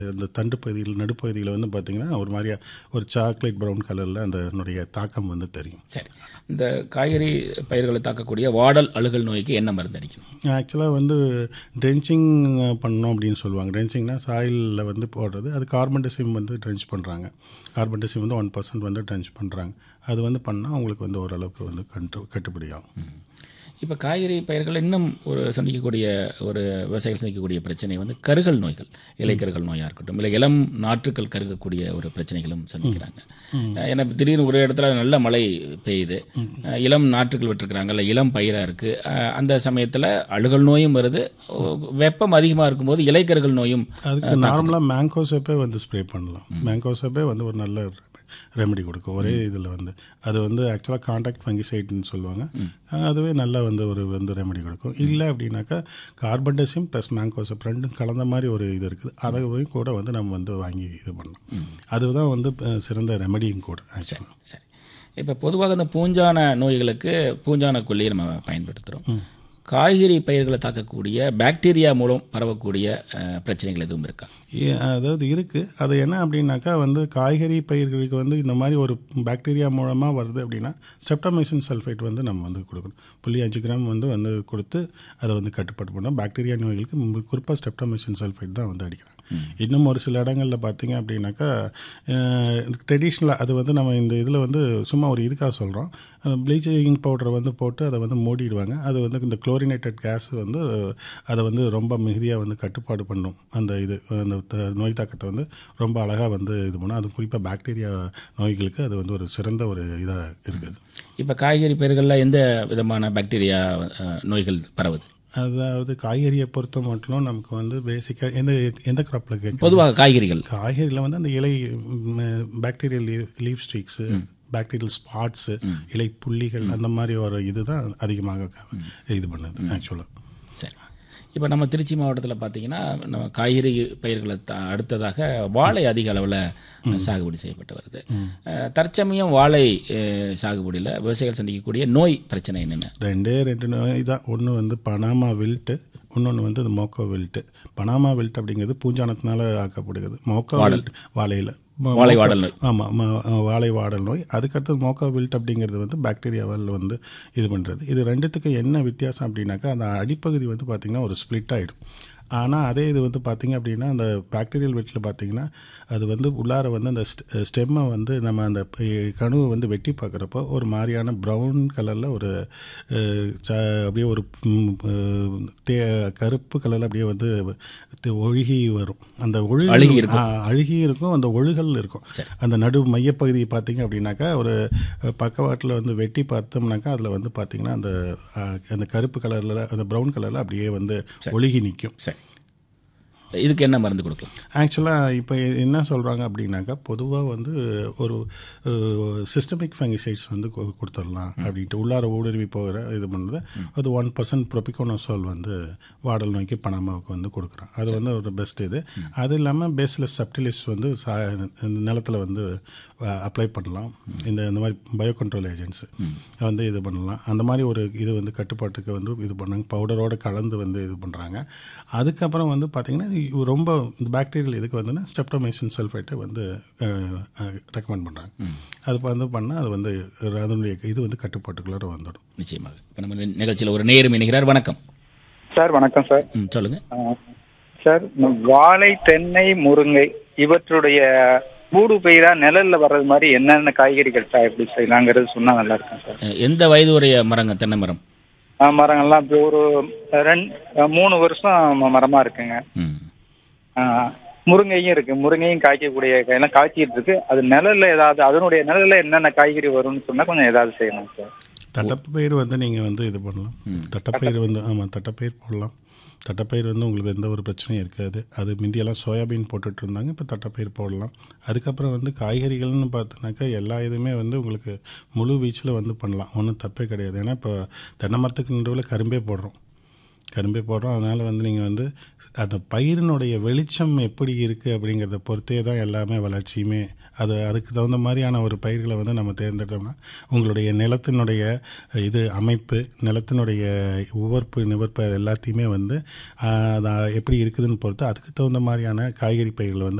இந்த தண்டு பகுதியில் நடுப்பகுதியில் வந்து பார்த்திங்கன்னா ஒரு மாதிரியா ஒரு சாக்லேட் ப்ரௌன் கலரில் அந்த அதனுடைய தாக்கம் வந்து தெரியும் சரி இந்த காய்கறி பயிர்களை தாக்கக்கூடிய வாடல் அழுகல் நோய்க்கு என்ன மருந்து அடிக்கணும் ஆக்சுவலாக வந்து ட்ரென்ச்சிங் பண்ணோம் அப்படின்னு சொல்லுவாங்க ட்ரென்ச்சிங்னா சாயிலில் வந்து போடுறது அது கார்பன் டெசிம் வந்து ட்ரென்ச் பண்ணுறாங்க கார்பன் டெசிம் வந்து ஒன் பர்சன்ட் வந்து ட்ரென்ச் பண்ணுறாங்க அது வந்து பண்ணால் அவங்களுக்கு வந்து ஓரளவுக்கு வந்து கட்டு கட்டுப்படி ஆகும் இப்போ காய்கறி பயிர்கள் இன்னும் ஒரு சந்திக்கக்கூடிய ஒரு விவசாயிகள் சந்திக்கக்கூடிய பிரச்சனை வந்து கருகல் நோய்கள் இலைக்கருகல் நோயாக இருக்கட்டும் இல்லை இளம் நாற்றுக்கள் கருகக்கூடிய ஒரு பிரச்சனைகளும் சந்திக்கிறாங்க அஹ் ஏன்னா இப்ப திடீர்னு ஒரு இடத்துல நல்ல மழை பெய்யுது அஹ் இளம் நாற்றுக்கள் விட்டுருக்குறாங்க இல்லை இளம் பயிராக இருக்குது அந்த சமயத்தில் அழுகல் நோயும் வருது ஒ- வெப்பம் அதிகமாக இருக்கும்போது இலைக்கருகல் நோயும் அதுக்கு நார்மலாக மேங்கோசப்பே வந்து ஸ்ப்ரே பண்ணலாம் மேங்கோசப்பே வந்து ஒரு நல்ல ரெமெடி கொடுக்கும் ஒரே இதில் வந்து அது வந்து ஆக்சுவலாக காண்டாக்ட் ஃபங்கிசைட்னு சொல்லுவாங்க அதுவே நல்லா வந்து ஒரு வந்து ரெமெடி கொடுக்கும் இல்லை அப்படின்னாக்கா கார்பன் டெசிம் ப்ளஸ் மேங்கோசப் ரெண்டும் கலந்த மாதிரி ஒரு இது இருக்குது அதை போய் கூட வந்து நம்ம வந்து வாங்கி இது பண்ணலாம் அதுதான் வந்து அஹ், சிறந்த ரெமெடியும் கூட ஆக்சுவலாக சரி இப்போ பொதுவாக இந்த பூஞ்சான நோய்களுக்கு பூஞ்சான கொல்லியை நம்ம பயன்படுத்துகிறோம் காய்கறி பயிர்களை தாக்கக்கூடிய பாக்டீரியா மூலம் பரவக்கூடிய அஹ், பிரச்சனைகள் எதுவும் இருக்கா ஏ- அதாவது இருக்குது அது என்ன அப்படின்னாக்கா வந்து காய்கறி பயிர்களுக்கு வந்து இந்த மாதிரி ஒரு பாக்டீரியா மூலமாக வருது அப்படின்னா ஸ்டெப்டமைசின் சல்ஃபேட் வந்து நம்ம வந்து கொடுக்கணும் புள்ளி அஞ்சு கிராம் வந்து வந்து கொடுத்து அதை வந்து கட்டுப்பாடு பண்ணோம் பாக்டீரியா நோய்களுக்கு குறிப்பாக ஸ்டெப்டமைசின் சல்ஃபேட் தான் வந்து அடிக்கிறாங்க இன்னும் ஒரு சில இடங்களில் பார்த்தீங்க அப்படின்னாக்கா ட்ரெடிஷ்னலாக அது வந்து நம்ம இந்த இதில் வந்து சும்மா ஒரு இதுக்காக சொல்கிறோம் ப்ளீச்சிங் பவுடரை வந்து போட்டு அதை வந்து மூடிடுவாங்க அது வந்து இந்த குளோரினேட்டட் கேஸ் வந்து அதை வந்து ரொம்ப மிகுதியாக வந்து கட்டுப்பாடு பண்ணும் அந்த இது அந்த த- நோய் தாக்கத்தை வந்து ரொம்ப அழகாக வந்து இது பண்ணும் அது குறிப்பாக பாக்டீரியா நோய்களுக்கு அது வந்து ஒரு சிறந்த ஒரு இதாக இருக்குது இப்போ காய்கறி பயிர்களில் எந்த விதமான பாக்டீரியா அஹ், நோய்கள் பரவுது அதாவது காய்கறியை பொறுத்த மட்டும் நமக்கு வந்து பேசிக்காக எந்த எந்த கிராப்பில் கேட்க பொதுவாக காய்கறிகள் காய்கறியில் வந்து அந்த இலை bacterial leaf streaks bacterial spots இலை புள்ளிகள் அந்த மாதிரி ஒரு இதுதான் அதிகமாக க- இது பண்ணுது ஆக்சுவலாக சரி இப்போ நம்ம திருச்சி மாவட்டத்தில் பார்த்தீங்கன்னா நம்ம காய்கறி பயிர்களை த அடுத்ததாக வாழை அதிக அளவில் சாகுபடி செய்யப்பட்டு வருது அஹ், தற்சமயம் வாழை அஹ், சாகுபடியில் விவசாயிகள் சந்திக்கக்கூடிய நோய் பிரச்சனை என்னென்ன ரெண்டே ரெண்டு நோய் தான் ஒன்று வந்து பனாமா வில்ட்டு இன்னொன்று வந்து இந்த மோக்கோ வில்ட்டு பனாமா வில்ட் அப்படிங்கிறது பூஞ்சானத்தினால ஆக்கப்படுகிறது மோக்கோ வில்ட் வாழையில் வாழை வாடல் நோய் ஆமாம் வாழை வாடல் நோய் அதுக்கடுத்தது மோக்கோ வில்ட் அப்படிங்கிறது வந்து பாக்டீரியாவால் வந்து இது பண்ணுறது இது ரெண்டுத்துக்கு என்ன வித்தியாசம் அப்படின்னாக்கா அந்த அடிப்பகுதி வந்து பார்த்திங்கன்னா ஒரு ஸ்ப்ளிட் ஆகிடும் ஆனால் அதே இது வந்து பார்த்திங்க அப்படின்னா அந்த பாக்டீரியல் வெட்டில் பார்த்திங்கன்னா அது வந்து உள்ளார வந்து அந்த ஸ்டெம்மை வந்து நம்ம அந்த ப- கணுவை வந்து வெட்டி பார்க்குறப்போ ஒரு மாதிரியான ப்ரௌன் கலரில் ஒரு அஹ், ச- அப்படியே ஒரு ம், அஹ், தே கருப்பு கலரில் அப்படியே வந்து தி- ஒழுகி வரும் அந்த ஒழுகு அழுகி இருக்கும். ஆ, அழுகி இருக்கும் அந்த ஒழுகல் இருக்கும் அந்த நடு மையப்பகுதியை பார்த்தீங்க அப்படின்னாக்கா ஒரு அஹ், பக்கவாட்டில் வந்து வெட்டி பார்த்தோம்னாக்கா அதில் வந்து பார்த்தீங்கன்னா அந்த அஹ், அந்த கருப்பு கலரில் அந்த ப்ரௌன் கலரில் அப்படியே வந்து ஒழுகி நிற்கும் சரி இதுக்கு என்ன மருந்து கொடுக்கலாம் ஆக்சுவலாக இப்போ என்ன சொல்கிறாங்க அப்படின்னாக்கா பொதுவாக வந்து ஒரு சிஸ்டமிக் ஃபங்கிசைட்ஸ் வந்து கொ- கொடுத்துடலாம் அப்படின்ட்டு உள்ளார ஊடுருவி போகிற இது பண்ணுறது அது ஒன் பர்சன்ட் ப்ரொபிகோனோசோல் வந்து வாடல் நோய்க்கு பனாமாவுக்கு வந்து கொடுக்குறோம் அது வந்து ஒரு பெஸ்ட் இது அது இல்லாமல் பேஸ்லெஸ் சப்டிலிஸ் வந்து சா நிலத்தில் வந்து அப்ளை பண்ணலாம் இந்த இந்த மாதிரி பயோ கண்ட்ரோல் ஏஜென்ட்ஸு வந்து இது பண்ணலாம் அந்த மாதிரி ஒரு இது வந்து கட்டுப்பாட்டுக்கு வந்து இது பண்ணாங்க பவுடரோட கலந்து வந்து இது பண்ணுறாங்க அதுக்கப்புறம் வந்து பார்த்திங்கன்னா இது ரொம்ப இந்த பாக்டீரியல் இதுக்கு வந்துன்னா ஸ்டெப்டோமைசின் சல்ஃபேட்டை வந்து ரெக்கமெண்ட் பண்ணுறாங்க அது வந்து பண்ணால் அது வந்து அதனுடைய இது வந்து கட்டுப்பாட்டுக்குள்ளார வந்துடும் நிச்சயமாக இப்போ நம்ம நி- நிகழ்ச்சியில் ஒரு நேரம் இணைகிறார் வணக்கம் சார் வணக்கம் சார் ம் சொல்லுங்க ஆ, சார் இந்த வாழை தென்னை முருங்கை இவற்றுடைய மூடு பெய்தா நிழல்ல வர்றது மாதிரி என்னென்ன காய்கறிகள் சார் எப்படி செய்யலாங்கிறது சொன்னா நல்லா இருக்கும் சார் அஹ், எந்த வயது உடைய மரங்க தென்னை மரம் ஆ, மரங்கள்லாம் இப்போ ஒரு ரெண்டு மூணு வருஷம் ம- மரமா இருக்குங்க ம் ஆ, முருங்கையும் இருக்கு முருங்கையும் காய்க்கக்கூடிய காயெல்லாம் காய்ச்சிட்டு இருக்கு அது நிழல்ல ஏதாவது அதனுடைய நிழல்ல என்னென்ன காய்கறி வரும்னு சொன்னா கொஞ்சம் ஏதாவது செய்யணும் சார் தட்டப்பயிர் வந்து நீங்கள் வந்து இது பண்ணலாம் தட்டப்பயிர் வந்து ஆமாம் தட்டப்பயிர் போடலாம் தட்டப்பயிர் வந்து உங்களுக்கு எந்த ஒரு பிரச்சனையும் இருக்காது அது முந்தியெல்லாம் சோயாபீன் போட்டுட்டு இருந்தாங்க இப்போ தட்டப்பயிர் போடலாம் அதுக்கப்புறம் வந்து காய்கறிகள்னு பார்த்தோன்னாக்கா எல்லா இதுவுமே வந்து உங்களுக்கு முழு வீச்சில் வந்து பண்ணலாம் ஒன்றும் தப்பே கிடையாது ஏன்னா இப்போ தென்னை மரத்துக்கு நடுவில் கரும்பே போடுறோம் கரும்பே போடுறோம் அதனால் வந்து நீங்கள் வந்து அந்த பயிரினுடைய வெளிச்சம் எப்படி இருக்குது அப்படிங்கிறத பொறுத்தே தான் எல்லாமே வளர்ச்சியுமே அது அதுக்கு தகுந்த மாதிரியான ஒரு பயிர்களை வந்து நம்ம தேர்ந்தெடுத்தோம்னா உங்களுடைய நிலத்தினுடைய இது அமைப்பு நிலத்தினுடைய உவர்ப்பு நிவர்ப்பு அது எல்லாத்தையுமே வந்து ஆஹ், அது எப்படி இருக்குதுன்னு பொறுத்து அதுக்கு தகுந்த மாதிரியான காய்கறி பயிர்களை வந்து